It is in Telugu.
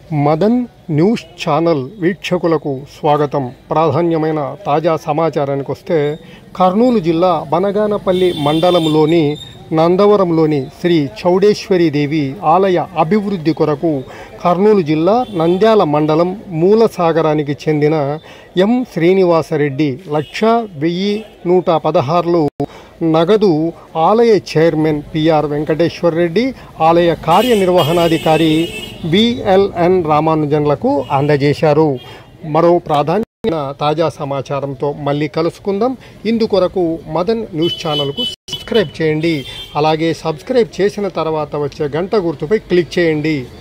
మదన్ న్యూస్ ఛానల్ వీక్షకులకు స్వాగతం ప్రాధాన్యమైన తాజా సమాచారానికి వస్తే కర్నూలు జిల్లా బనగానపల్లి మండలంలోని నందవరంలోని శ్రీ చౌడేశ్వరి దేవి ఆలయ అభివృద్ధి కొరకు కర్నూలు జిల్లా నంద్యాల మండలం మూలసాగరానికి చెందిన ఎం శ్రీనివాసరెడ్డి లక్ష వెయ్యి నూట పదహారులు నగదు ఆలయ చైర్మన్ పిఆర్ వెంకటేశ్వర్ రెడ్డి ఆలయ కార్యనిర్వహణాధికారి బిఎల్ఎన్ రామానుజన్లకు అందజేశారు మరో ప్రాధాన్యమైన తాజా సమాచారంతో మళ్ళీ కలుసుకుందాం ఇందుకొరకు మదన్ న్యూస్ ఛానల్కు సబ్స్క్రైబ్ చేయండి అలాగే సబ్స్క్రైబ్ చేసిన తర్వాత వచ్చే గంట గుర్తుపై క్లిక్ చేయండి